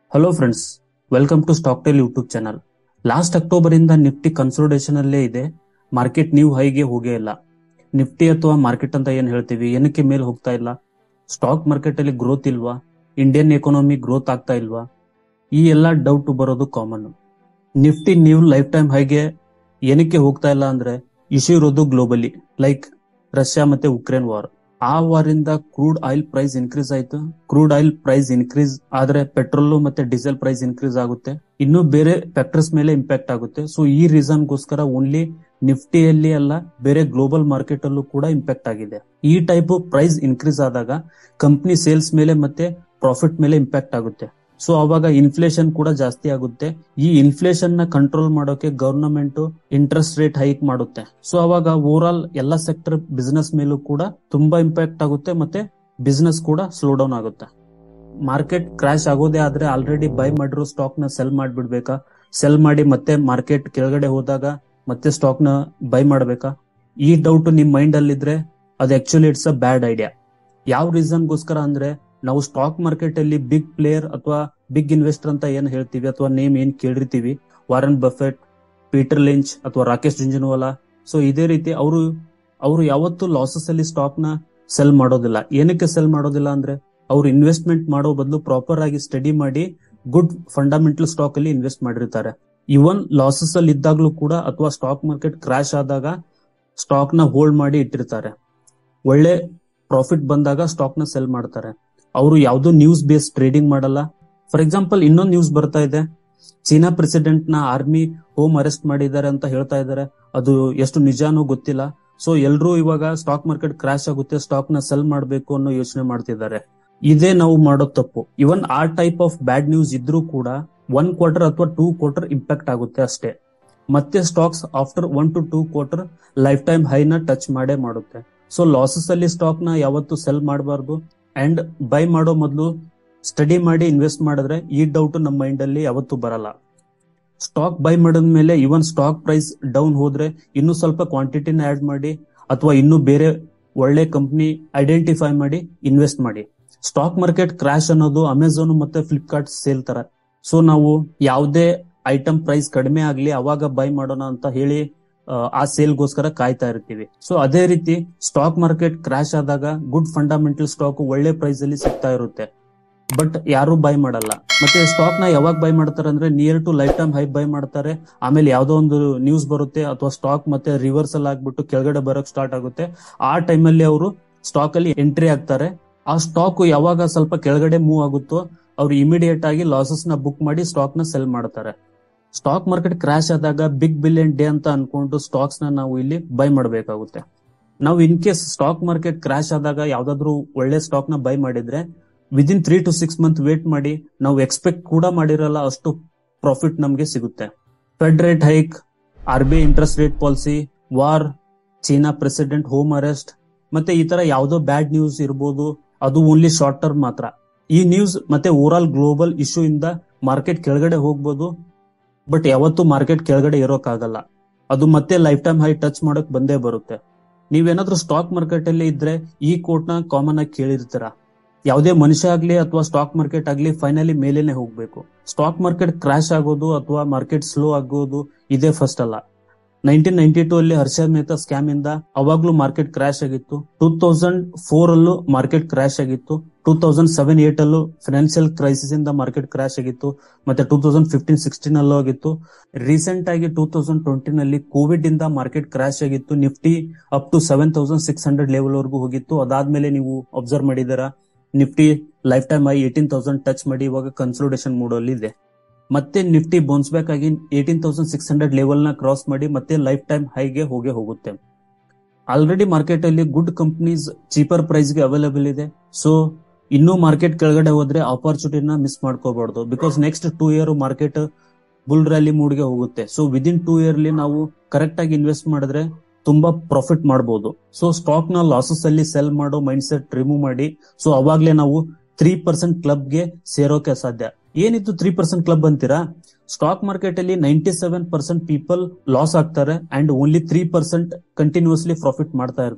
hello friends welcome to stock tale YouTube channel last October ಇಂದ Nifty consolidation ಅಲ್ಲೇ ಇದೆ market new ಹೈಗೆ ಹೋಗೇ ಇಲ್ಲ ನಿಫ್ಟಿ ಅಥವಾ ಮಾರ್ಕೆಟ್ ಅಂತ ಏನ್ ಹೇಳ್ತೀವಿ ಏನಕ್ಕೆ ಮೇಲೆ ಹೋಗ್ತಾ ಇಲ್ಲ ಸ್ಟಾಕ್ ಮಾರ್ಕೆಟ್ ಅಲ್ಲಿ ಗ್ರೋತ್ ಇಲ್ವಾ ಇಂಡಿಯನ್ ಎಕಾನಮಿ ಗ್ರೋತ್ ಆಗ್ತಾ ಇಲ್ವಾ ಈ ಎಲ್ಲಾ ಡೌಟ್ ಬರೋದು common Nifty new lifetime ಹೈಗೆ ಏನಕ್ಕೆ ಹೋಗ್ತಾ ಇಲ್ಲ ಅಂದ್ರೆ ಇಶ್ಯೂ ಇರೋದು ಗ್ಲೋಬಲಿ ಲೈಕ್ ರಷ್ಯಾ ಮತ್ತೆ ಉಕ್ರೇನ್ ವಾರ್ ಆ ವಾರಿಂದ ಕ್ರೂಡ್ ಆಯಿಲ್ ಪ್ರೈಸ್ ಇನ್ಕ್ರೀಸ್ ಆಯ್ತು ಕ್ರೂಡ್ ಆಯಿಲ್ ಪ್ರೈಸ್ ಇನ್ಕ್ರೀಸ್ ಆದ್ರೆ ಪೆಟ್ರೋಲ್ ಮತ್ತೆ ಡೀಸೆಲ್ ಪ್ರೈಸ್ ಇನ್ಕ್ರೀಸ್ ಆಗುತ್ತೆ ಇನ್ನು ಬೇರೆ ಫ್ಯಾಕ್ಟರ್ಸ್ ಮೇಲೆ ಇಂಪ್ಯಾಕ್ಟ್ ಆಗುತ್ತೆ ಸೊ ಈ ರೀಸನ್ ಗೋಸ್ಕರ ಓನ್ಲಿ ನಿಫ್ಟಿಯಲ್ಲಿ ಅಲ್ಲ ಬೇರೆ ಗ್ಲೋಬಲ್ ಮಾರ್ಕೆಟ್ ಅಲ್ಲೂ ಕೂಡ ಇಂಪ್ಯಾಕ್ಟ್ ಆಗಿದೆ ಈ ಟೈಪ್ ಪ್ರೈಸ್ ಇನ್ಕ್ರೀಸ್ ಆದಾಗ ಕಂಪನಿ ಸೇಲ್ಸ್ ಮೇಲೆ ಮತ್ತೆ ಪ್ರಾಫಿಟ್ ಮೇಲೆ ಇಂಪ್ಯಾಕ್ಟ್ ಆಗುತ್ತೆ ಸೊ ಅವಾಗ ಇನ್ಫ್ಲೇಷನ್ ಕೂಡ ಜಾಸ್ತಿ ಆಗುತ್ತೆ ಈ ಇನ್ಫ್ಲೇಷನ್ ನ ಕಂಟ್ರೋಲ್ ಮಾಡೋಕೆ ಗವರ್ನಮೆಂಟ್ ಇಂಟ್ರೆಸ್ಟ್ ರೇಟ್ ಹೈಕ್ ಮಾಡುತ್ತೆ ಸೊ ಅವಾಗ ಓವರ್ ಆಲ್ ಎಲ್ಲ ಸೆಕ್ಟರ್ ಬಿಸ್ನೆಸ್ ಮೇಲೂ ಕೂಡ ತುಂಬಾ ಇಂಪ್ಯಾಕ್ಟ್ ಆಗುತ್ತೆ ಮತ್ತೆ ಬಿಸ್ನೆಸ್ ಕೂಡ ಸ್ಲೋ ಡೌನ್ ಆಗುತ್ತೆ ಮಾರ್ಕೆಟ್ ಕ್ರಾಶ್ ಆಗೋದೇ ಆದ್ರೆ ಆಲ್ರೆಡಿ ಬೈ ಮಾಡಿರೋ ಸ್ಟಾಕ್ ನ ಸೆಲ್ ಮಾಡ್ಬಿಡ್ಬೇಕಾ ಸೆಲ್ ಮಾಡಿ ಮತ್ತೆ ಮಾರ್ಕೆಟ್ ಕೆಳಗಡೆ ಹೋದಾಗ ಮತ್ತೆ ಸ್ಟಾಕ್ ನ ಬೈ ಮಾಡ್ಬೇಕಾ ಈ ಡೌಟ್ ನಿಮ್ ಮೈಂಡ್ ಅಲ್ಲಿದ್ರೆ ಅದು actually it's a bad idea ಯಾವ ರೀಸನ್ ಗೋಸ್ಕರ ಅಂದ್ರೆ ನಾವು ಸ್ಟಾಕ್ ಮಾರ್ಕೆಟ್ ಅಲ್ಲಿ ಬಿಗ್ ಪ್ಲೇಯರ್ ಅಥವಾ ಬಿಗ್ ಇನ್ವೆಸ್ಟರ್ ಅಂತ ಏನ್ ಹೇಳ್ತೀವಿ ಅಥವಾ ನೇಮ್ ಏನ್ ಕೇಳಿರ್ತೀವಿ ವಾರನ್ ಬಫೆಟ್ ಪೀಟರ್ ಲಿಂಚ್ ಅಥವಾ ರಾಕೇಶ್ ಜುಂಜುನವಾಲಾ ಸೊ ಇದೇ ರೀತಿ ಅವರು ಅವರು ಯಾವತ್ತು ಲಾಸಸ್ ಅಲ್ಲಿ ಸ್ಟಾಕ್ ನ ಸೆಲ್ ಮಾಡೋದಿಲ್ಲ ಏನಕ್ಕೆ ಸೆಲ್ ಮಾಡೋದಿಲ್ಲ ಅಂದ್ರೆ ಅವ್ರು ಇನ್ವೆಸ್ಟ್ಮೆಂಟ್ ಮಾಡೋ ಬದಲು ಪ್ರಾಪರ್ ಆಗಿ ಸ್ಟಡಿ ಮಾಡಿ ಗುಡ್ ಫಂಡಮೆಂಟಲ್ ಸ್ಟಾಕ್ ಅಲ್ಲಿ ಇನ್ವೆಸ್ಟ್ ಮಾಡಿರ್ತಾರೆ ಇವನ್ ಲಾಸಸ್ ಅಲ್ಲಿ ಇದ್ದಾಗ್ಲೂ ಕೂಡ ಅಥವಾ ಸ್ಟಾಕ್ ಮಾರ್ಕೆಟ್ ಕ್ರಾಶ್ ಆದಾಗ ಸ್ಟಾಕ್ ನ ಹೋಲ್ಡ್ ಮಾಡಿ ಇಟ್ಟಿರ್ತಾರೆ ಒಳ್ಳೆ ಪ್ರಾಫಿಟ್ ಬಂದಾಗ ಸ್ಟಾಕ್ ನ ಸೆಲ್ ಮಾಡ್ತಾರೆ ಅವರು ಯಾವ್ದು ನ್ಯೂಸ್ ಬೇಸ್ ಟ್ರೇಡಿಂಗ್ ಮಾಡಲ್ಲ ಫಾರ್ ಎಕ್ಸಾಂಪಲ್ ಇನ್ನೊಂದು ನ್ಯೂಸ್ ಬರ್ತಾ ಇದೆ ಚೀನಾ ಪ್ರೆಸಿಡೆಂಟ್ ನ ಆರ್ಮಿ ಹೋಮ್ ಅರೆಸ್ಟ್ ಮಾಡಿದ್ದಾರೆ ಅಂತ ಹೇಳ್ತಾ ಇದ್ದಾರೆ ಅದು ಎಷ್ಟು ನಿಜಾನೂ ಗೊತ್ತಿಲ್ಲ ಸೊ ಎಲ್ರೂ ಇವಾಗ ಸ್ಟಾಕ್ ಮಾರ್ಕೆಟ್ ಕ್ರಾಶ್ ಆಗುತ್ತೆ ಸ್ಟಾಕ್ ನ ಸೆಲ್ ಮಾಡಬೇಕು ಅನ್ನೋ ಯೋಚನೆ ಮಾಡ್ತಿದ್ದಾರೆ ಇದೇ ನಾವು ಮಾಡೋ ತಪ್ಪು ಇವನ್ ಆ ಟೈಪ್ ಆಫ್ ಬ್ಯಾಡ್ ನ್ಯೂಸ್ ಇದ್ರೂ ಕೂಡ ಒನ್ ಕ್ವಾರ್ಟರ್ ಅಥವಾ ಟೂ ಕ್ವಾರ್ಟರ್ ಇಂಪ್ಯಾಕ್ಟ್ ಆಗುತ್ತೆ ಅಷ್ಟೇ ಮತ್ತೆ stocks after one to two quarter lifetime ಹೈನ ಟಚ್ ಮಾಡೇ ಮಾಡುತ್ತೆ ಸೊ ಲಾಸಸ್ ಅಲ್ಲಿ ಸ್ಟಾಕ್ ನ ಯಾವತ್ತು ಸೆಲ್ ಮಾಡಬಾರ್ದು ಅಂಡ್ ಬೈ ಮಾಡೋ ಮೊದಲು ಸ್ಟಡಿ ಮಾಡಿ ಇನ್ವೆಸ್ಟ್ ಮಾಡಿದ್ರೆ ಈ ಡೌಟ್ ನಮ್ಮ ಮೈಂಡ್ ಅಲ್ಲಿ ಯಾವತ್ತೂ ಬರಲ್ಲ ಸ್ಟಾಕ್ ಬೈ ಮಾಡಿದ ಮೇಲೆ ಇವನ್ ಸ್ಟಾಕ್ ಪ್ರೈಸ್ ಡೌನ್ ಹೋದ್ರೆ ಇನ್ನೂ ಸ್ವಲ್ಪ ಕ್ವಾಂಟಿಟಿನ ಆಡ್ ಮಾಡಿ ಅಥವಾ ಇನ್ನೂ ಬೇರೆ ಒಳ್ಳೆ ಕಂಪ್ನಿ ಐಡೆಂಟಿಫೈ ಮಾಡಿ ಇನ್ವೆಸ್ಟ್ ಮಾಡಿ ಸ್ಟಾಕ್ ಮಾರ್ಕೆಟ್ ಕ್ರಾಶ್ ಅನ್ನೋದು ಅಮೆಝಾನ್ ಮತ್ತೆ ಫ್ಲಿಪ್ಕಾರ್ಟ್ ಸೇಲ್ ತರ ಸೊ ನಾವು ಯಾವುದೇ ಐಟಮ್ ಪ್ರೈಸ್ ಕಡಿಮೆ ಆಗ್ಲಿ ಅವಾಗ ಬೈ ಮಾಡೋಣ ಅಂತ ಹೇಳಿ ಆ ಸೇಲ್ಗೋಸ್ಕರ ಕಾಯ್ತಾ ಇರ್ತೀವಿ ಸೊ ಅದೇ ರೀತಿ ಸ್ಟಾಕ್ ಮಾರ್ಕೆಟ್ ಕ್ರಾಶ್ ಆದಾಗ ಗುಡ್ ಫಂಡಮೆಂಟಲ್ ಸ್ಟಾಕ್ ಒಳ್ಳೆ ಪ್ರೈಸ್ ಅಲ್ಲಿ ಸಿಗ್ತಾ ಇರುತ್ತೆ ಬಟ್ ಯಾರು ಬೈ ಮಾಡಲ್ಲ ಮತ್ತೆ ಸ್ಟಾಕ್ ನ ಯಾವಾಗ ಬೈ ಮಾಡ್ತಾರೆ ಅಂದ್ರೆ near to lifetime high buy ಮಾಡ್ತಾರೆ ಆಮೇಲೆ ಯಾವ್ದೋ ಒಂದು ನ್ಯೂಸ್ ಬರುತ್ತೆ ಅಥವಾ ಸ್ಟಾಕ್ ಮತ್ತೆ ರಿವರ್ಸಲ್ ಆಗ್ಬಿಟ್ಟು ಕೆಳಗಡೆ ಬರೋಕ್ ಸ್ಟಾರ್ಟ್ ಆಗುತ್ತೆ ಆ ಟೈಮಲ್ಲಿ ಅವರು ಸ್ಟಾಕ್ ಅಲ್ಲಿ ಎಂಟ್ರಿ ಆಗ್ತಾರೆ ಆ ಸ್ಟಾಕ್ ಯಾವಾಗ ಸ್ವಲ್ಪ ಕೆಳಗಡೆ ಮೂವ್ ಆಗುತ್ತೋ ಅವ್ರು ಇಮಿಡಿಯೇಟ್ ಆಗಿ ಲಾಸಸ್ ನ ಬುಕ್ ಮಾಡಿ ಸ್ಟಾಕ್ ನ ಸೆಲ್ ಮಾಡ್ತಾರೆ ಸ್ಟಾಕ್ ಮಾರ್ಕೆಟ್ ಕ್ರಾಶ್ ಆದಾಗ ಬಿಗ್ ಬಿಲಿಯನ್ ಡೇ ಅಂತ ಅನ್ಕೊಂಡು ಸ್ಟಾಕ್ಸ್ ನ ನಾವು ಇಲ್ಲಿ ಬೈ ಮಾಡಬೇಕಾಗುತ್ತೆ ನಾವು in case stock market crash ಆದಾಗ ಯಾವ್ದಾದ್ರು ಒಳ್ಳೆ ಸ್ಟಾಕ್ ನ ಬೈ ಮಾಡಿದ್ರೆ within three to six month wait ಮಾಡಿ ನಾವು ಎಕ್ಸ್ಪೆಕ್ಟ್ ಕೂಡ ಮಾಡಿರಲ್ಲ ಅಷ್ಟು ಪ್ರಾಫಿಟ್ ನಮಗೆ ಸಿಗುತ್ತೆ Fed rate hike R B I interest rate policy war China president home arrest ಮತ್ತೆ ಈ ತರ ಯಾವ್ದೋ ಬ್ಯಾಡ್ ನ್ಯೂಸ್ ಇರ್ಬೋದು ಅದು ಓನ್ಲಿ ಶಾರ್ಟ್ ಟರ್ಮ್ ಮಾತ್ರ ಈ ನ್ಯೂಸ್ ಮತ್ತೆ ಓವರ್ ಆಲ್ ಗ್ಲೋಬಲ್ ಇಶ್ಯೂ ಇಂದ ಮಾರ್ಕೆಟ್ ಕೆಳಗಡೆ ಹೋಗ್ಬೋದು ಬಟ್ ಯಾವತ್ತೂ ಮಾರ್ಕೆಟ್ ಕೆಳಗಡೆ ಇರೋಕ್ಕಾಗಲ್ಲ ಅದು ಮತ್ತೆ ಲೈಫ್ ಟೈಮ್ ಹೈ ಟಚ್ ಮಾಡಕ್ ಬಂದೇ ಬರುತ್ತೆ ನೀವೇನಾದ್ರೂ ಸ್ಟಾಕ್ ಮಾರ್ಕೆಟ್ ಅಲ್ಲಿ ಇದ್ರೆ ಈ ಕೋಟ್ ನ ಕಾಮನ್ ಆಗಿ ಕೇಳಿರ್ತೀರ ಯಾವುದೇ ಮನುಷ್ಯ ಆಗ್ಲಿ ಅಥವಾ ಸ್ಟಾಕ್ ಮಾರ್ಕೆಟ್ ಆಗ್ಲಿ ಫೈನಲಿ ಮೇಲೇನೆ ಹೋಗ್ಬೇಕು ಸ್ಟಾಕ್ ಮಾರ್ಕೆಟ್ ಕ್ರಾಶ್ ಆಗೋದು ಅಥವಾ ಮಾರ್ಕೆಟ್ ಸ್ಲೋ ಆಗೋದು ಇದೇ ಫಸ್ಟ್ ಅಲ್ಲ ನೈನ್ಟೀನ್ ನೈನ್ಟಿ ಟೂ ಅಲ್ಲಿ ಹರ್ಷದ್ ಮೆಹ್ತಾ ಸ್ಕ್ಯಾಮ್ ಇಂದ ಅವಾಗ್ಲೂ ಮಾರ್ಕೆಟ್ ಕ್ರಾಶ್ ಆಗಿತ್ತು ಟೂ ತೌಸಂಡ್ ಫೋರ್ ಅಲ್ಲೂ ಮಾರ್ಕೆಟ್ ಕ್ರಾಶ್ ಆಗಿತ್ತು ಟೂ ತೌಸಂಡ್ ಸೆವೆನ್ ಏಟ್ ಅಲ್ಲೂ ಫೈನಾನ್ಷಿಯಲ್ ಕ್ರೈಸಿಸ್ ಇಂದ ಮಾರ್ಕೆಟ್ ಕ್ರಾಶ್ ಆಗಿತ್ತು ಮತ್ತೆ ಟೂ ತೌಸಂಡ್ ಫಿಫ್ಟೀನ್ ಸಿಕ್ಸ್ಟೀನ್ ಅಲ್ಲೂ ಆಗಿತ್ತು ರೀಸೆಂಟ್ ಆಗಿ ಟೂ ತೌಸಂಡ್ ಟ್ವೆಂಟಿ ನಲ್ಲಿ ಕೋವಿಡ್ ಇಂದ ಮಾರ್ಕೆಟ್ ಕ್ರಾಶ್ ಆಗಿತ್ತು Nifty up to seven thousand six hundred level ವರೆಗೂ ಹೋಗಿತ್ತು ಅದಾದ್ಮೇಲೆ ನೀವು ಅಬ್ಸರ್ವ್ ಮಾಡಿದಾರ ನಿಫ್ಟಿ ಲೈಫ್ ಟೈಮ್ ಆಗಿ ಏಟೀನ್ ತೌಸಂಡ್ ಟಚ್ ಮಾಡಿ ಇವಾಗ ಕನ್ಸಲ್ಟೇಷನ್ ಮೂಡಲ್ಲಿ ಇದೆ ಮತ್ತೆ ನಿಫ್ಟಿ ಬೌನ್ಸ್ ಬ್ಯಾಕ್ ಆಗಿ eighteen thousand six hundred level ನ ಕ್ರಾಸ್ ಮಾಡಿ ಮತ್ತೆ ಲೈಫ್ ಟೈಮ್ ಹೈಗೆ ಹೋಗೇ ಹೋಗುತ್ತೆ ಆಲ್ರೆಡಿ ಮಾರ್ಕೆಟ್ ಅಲ್ಲಿ ಗುಡ್ ಕಂಪನೀಸ್ ಚೀಪರ್ ಪ್ರೈಸ್ ಗೆ ಅವೈಲೇಬಲ್ ಇದೆ ಸೊ ಇನ್ನೂ ಮಾರ್ಕೆಟ್ ಕೆಳಗಡೆ ಹೋದ್ರೆ ಆಪರ್ಚುನಿಟಿನ ಮಿಸ್ ಮಾಡ್ಕೋಬಾರ್ದು because next two year market bull rally ಮೂಡ್ಗೆ ಹೋಗುತ್ತೆ ಸೊ ವಿದಿನ್ ಟೂ ಇಯರ್ಲಿ ನಾವು ಕರೆಕ್ಟ್ ಆಗಿ ಇನ್ವೆಸ್ಟ್ ಮಾಡಿದ್ರೆ ತುಂಬಾ ಪ್ರಾಫಿಟ್ ಮಾಡಬಹುದು ಸೊ ಸ್ಟಾಕ್ ನ ಲಾಸಸ್ ಅಲ್ಲಿ ಸೆಲ್ ಮಾಡೋ ಮೈಂಡ್ ಸೆಟ್ ರಿಮೂವ್ ಮಾಡಿ ಸೊ ಅವಾಗ್ಲೇ ನಾವು ತ್ರೀ ಪರ್ಸೆಂಟ್ ಕ್ಲಬ್ ಗೆ ಸೇರೋಕೆ ಸಾಧ್ಯ ಏನಿತ್ತು ತ್ರೀ ಪರ್ಸೆಂಟ್ ಕ್ಲಬ್ ಅಂತೀರಾ ಸ್ಟಾಕ್ ಮಾರ್ಕೆಟ್ ಅಲ್ಲಿ ninety seven percent people loss ಆಗ್ತಾರೆ and only three percent continuously profit ಮಾಡ್ತಾ ಇರ್ತಾರೆ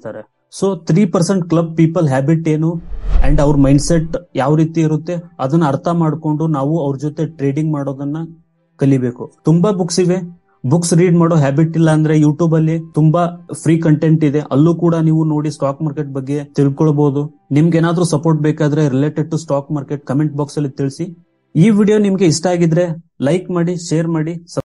so three percent club people habit ಏನು ಅಂಡ್ ಅವ್ರ ಮೈಂಡ್ ಸೆಟ್ ಯಾವ ರೀತಿ ಇರುತ್ತೆ ಅದನ್ನ ಅರ್ಥ ಮಾಡ್ಕೊಂಡು ನಾವು ಅವ್ರ ಜೊತೆ ಟ್ರೇಡಿಂಗ್ ಮಾಡೋದನ್ನ ಕಲಿಬೇಕು ತುಂಬಾ ಬುಕ್ಸ್ ಇವೆ ಬುಕ್ಸ್ ರೀಡ್ ಮಾಡೋ ಹ್ಯಾಬಿಟ್ ಇಲ್ಲ ಅಂದ್ರೆ ಯೂಟ್ಯೂಬ್ ಅಲ್ಲಿ ತುಂಬಾ ಫ್ರೀ ಕಂಟೆಂಟ್ ಇದೆ ಅಲ್ಲೂ ಕೂಡ ನೀವು ನೋಡಿ ಸ್ಟಾಕ್ ಮಾರ್ಕೆಟ್ ಬಗ್ಗೆ ತಿಳ್ಕೊಳ್ಬಹುದು ನಿಮ್ಗೆ ಏನಾದ್ರೂ ಸಪೋರ್ಟ್ ಬೇಕಾದ್ರೆ related to stock market comment box ಅಲ್ಲಿ ತಿಳಿಸಿ ಈ ವಿಡಿಯೋ ನಿಮ್ಗೆ ಇಷ್ಟ ಆಗಿದ್ರೆ ಲೈಕ್ ಮಾಡಿ ಶೇರ್ ಮಾಡಿ